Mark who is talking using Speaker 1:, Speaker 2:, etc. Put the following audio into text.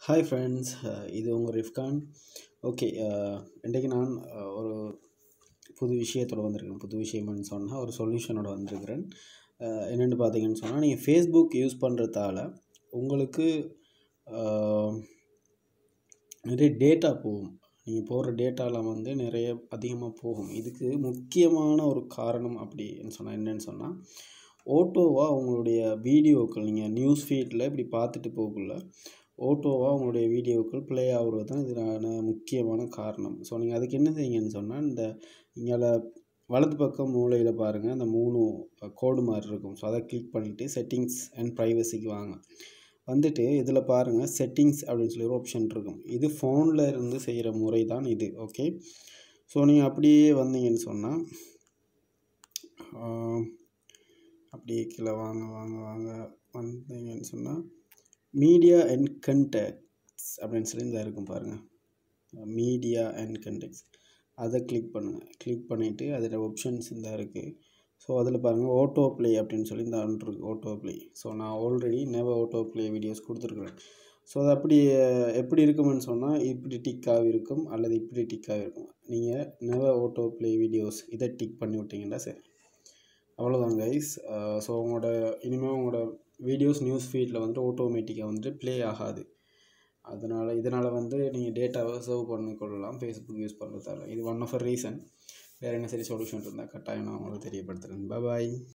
Speaker 1: hi friends இது உங்கள் Rifkhan okay இன்றைக்கு நான் அஹ், ஒரு புது விஷயத்தோட வந்திருக்கேன் புது விஷயம்னு சொன்னால் ஒரு சொல்யூஷனோட வந்திருக்கிறேன் அஹ், என்னென்னு பார்த்தீங்கன்னு சொன்னால் நீங்கள் ஃபேஸ்புக் யூஸ் பண்ணுறதால உங்களுக்கு அஹ், நிறைய டேட்டா போகும் நீங்கள் போடுற டேட்டாவில் வந்து நிறைய அதிகமாக போகும் இதுக்கு முக்கியமான ஒரு காரணம் அப்படின்னு சொன்னால் என்னன்னு சொன்னால் ஓட்டோவாக உங்களுடைய வீடியோக்கள் நீங்கள் நியூஸ் ஃபீட்டில் இப்படி பார்த்துட்டு போகக்குள்ள ஓட்டோவாக உங்களுடைய வீடியோக்கள் ப்ளே ஆகுறது தான் இதனான முக்கியமான காரணம் ஸோ நீங்கள் அதுக்கு என்ன செய்யுங்கன்னு சொன்னால் இந்த இங்கே வலது பக்கம் மூலையில் பாருங்கள் அந்த மூணு கோடு மாதிரி இருக்கும் ஸோ அதை கிளிக் பண்ணிவிட்டு செட்டிங்ஸ் அண்ட் ப்ரைவசிக்கு வாங்க வந்துட்டு இதில் பாருங்கள் செட்டிங்ஸ் அப்படின்னு சொல்லி ஒரு ஆப்ஷன் இருக்கும் இது ஃபோனில் இருந்து செய்கிற முறை தான் இது ஓகே ஸோ நீங்கள் அப்படியே வந்தீங்கன்னு சொன்னால் அப்படியே கீழே வாங்க வாங்க வாங்க வந்தீங்கன்னு சொன்னால் மீடியா அண்ட் கண்டெக்ட்ஸ் அப்படின்னு சொல்லி இந்த இருக்கும் பாருங்கள் மீடியா அண்ட் கண்டெக்ட்ஸ் அதை கிளிக் பண்ணுங்கள் கிளிக் பண்ணிவிட்டு அதில் ஆப்ஷன்ஸ் இந்த இருக்குது ஸோ அதில் பாருங்கள் ஆட்டோ ப்ளே அப்படின்னு சொல்லி இந்த ஒன்று இருக்குது ஆட்டோ ப்ளே ஸோ நான் already never auto play videos கொடுத்துருக்குறேன் ஸோ அது அப்படி அஹ், எப்படி இருக்குமென்னு சொன்னால் இப்படி டிக்காக இருக்கும் அல்லது இப்படி டிக்காக இருக்கும் நீங்கள் நெவர் ஆட்டோ ப்ளே வீடியோஸ் இதை டிக் பண்ணி விட்டீங்கன்னா சரி அவ்வளோதான் கைஸ் ஸோ உங்களோட இனிமேல் உங்களோட வீடியோஸ் நியூஸ் ஃபீட்டில் வந்துட்டு ஆட்டோமேட்டிக்காக வந்துட்டு ப்ளே ஆகாது அதனால் இதனால் வந்து நீங்கள் டேட்டாவை சர்வ் பண்ணிக்கொள்ளலாம் ஃபேஸ்புக் யூஸ் பண்ணுறதால இது ஒன் ஆஃப் அ ரீசன் வேறு என்ன சரி சொல்யூஷன் இருந்தால் கட்டாயம் நான் உங்களுக்கு தெரியப்படுத்துகிறேன் பாய்